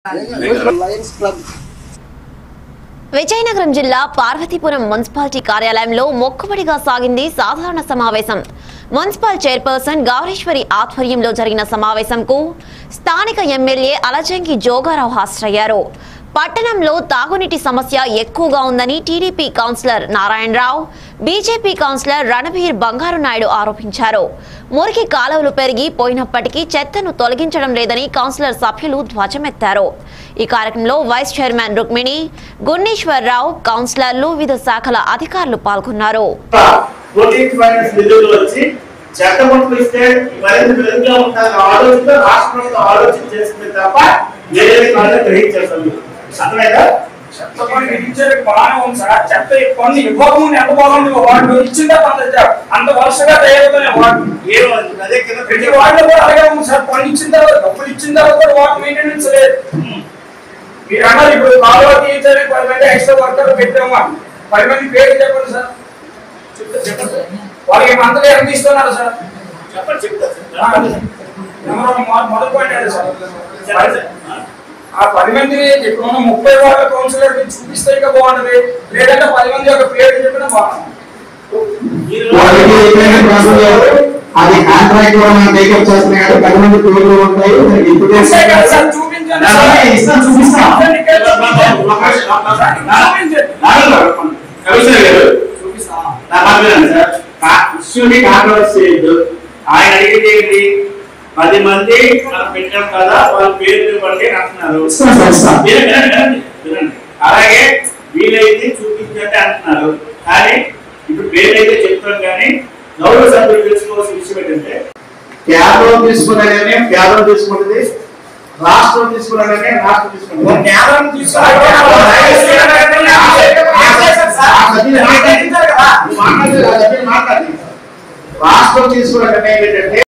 Lions club Vizianagaram జిల్లా Parvathipuram municipality కార్యాలయంలో మొక్కుబడిగా సాగింది సాధారణ సమావేశం మున్సిపల్ చైర్పర్సన్ గౌరీశ్వరి ఆధ్వర్యంలో జరిగిన సమావేశంకు స్థానిక ఎమ్మెల్యే అలజంగి జోగారావు హాజరయ్యారు పట్టణంలో తాగునీటి సమస్య ఎక్కువగా ఉందని TDP councillor Narayana Rao BJP councillor Ranbir Bangaru Naidu ఆరోపించారు మురికి కాలువలు పెరిగి పోయినప్పటికీ చెత్తను తొలగించడం లేదని కౌన్సిలర్ సభ్యులు ధ్వజమెత్తారు ఈ కార్యక్రమంలో వైస్ చైర్మన్ రుక్మిణి గున్నీశ్వరరావు కౌన్సిలర్లు వివిధ శాఖల అధికారులు పాల్గొన్నారు ఫోర్టీన్త్ ఫైనాన్స్ నిధులు వచ్చి చెత్త మొత్తం ఇస్తే మరింత మెరుగ్గా ఉంటారని ఆలోచనతో రాష్ట్ర ప్రభుత్వం ఆలోచన చేస్తుంది తప్ప వేరే కాదు గ్రహించేస్తుంది అర్థమైందా చెత్త పని ఇచ్చేది బాగానే ఉంది సార్ చెత్త కొన్ని ఇవ్వకముందు ఎంత బాగుంది వాడు ఇచ్చిందే అంత అంత వరుసగా తయారవుతున్నాయి వాడు ఏమవుతుంది అదే కింద ప్రతి వాడిలో కూడా అలాగే ఉంది సార్ పని ఇచ్చిన తర్వాత డబ్బులు ఇచ్చిన తర్వాత కూడా వాటర్ మెయింటెనెన్స్ లేదు మీరు అన్నారు ఇప్పుడు కాలువ తీయించడానికి పది మంది ఎక్స్ట్రా వర్కర్లు పెట్టామా పది మంది పేరు చెప్పండి సార్ చెప్పండి సార్. వాళ్ళకి మంత్లీ ఎంత ఇస్తున్నారు సార్ చెప్పండి చెప్తా ఆ, సార్. నెంబర్ వన్ మొదటి పాయింట్ అదే సార్ చెప్పండి సార్. ఆ పది మంది ఇప్పుడు ఉన్న ముప్పై వాళ్ళ కౌన్సిలర్ చూపిస్తే ఇంకా బాగుంటది లేదంటే పది మంది యొక్క పేరు చెప్పినా బాగుంటుంది మీరు వాళ్ళకి ఏదైనా ప్రాబ్లం లేదు. అది కాంట్రాక్ట్ కూడా మనం టేకప్ చేస్తున్నాయి కాబట్టి పది మంది పేర్లు ఉంటాయి దానికి ఇప్పుడే అంతే కదా సార్, చూపించండి నా సార్. దగ్గర ఇస్తాను, చూపిస్తాం. చూపించండి, ఇక్కడ చూపించండి. చూపిస్తాం. చూపించండి. కమిషనర్ గారు చూపిస్తాం. నా మాట వినండి సార్ కా- ఇష్యూని కాంట్రవర్సీ చేయొద్దు ఆయన అడిగితే ఏంటి పది మంది మనం పెట్టాం కదా వాళ్ళ పేర్లు ఇవ్వండి అని అంటున్నారు ఇస్తాం సార్, ఇస్తాం. వినండి, వినండి, వినండి, వినండి. అలాగే వీలైతే చూపించండి అంటున్నారు కానీ ఇప్పుడు పేర్లైతే చెప్తాం కానీ గౌరవ సభ్యులు తెలుసుకోవాల్సిన విషయం ఏంటంటే కేంద్రం తీసుకున్నగానే కేంద్రం తీసుకుంటుంది రాష్ట్రం తీసుకున్నగానే రాష్ట్రం తీసుకుంటుంది కేంద్రం తీసుకురా, కేంద్రం రాష్ట్రం తీసుకున్న నిర్ణయం ఏంటంటే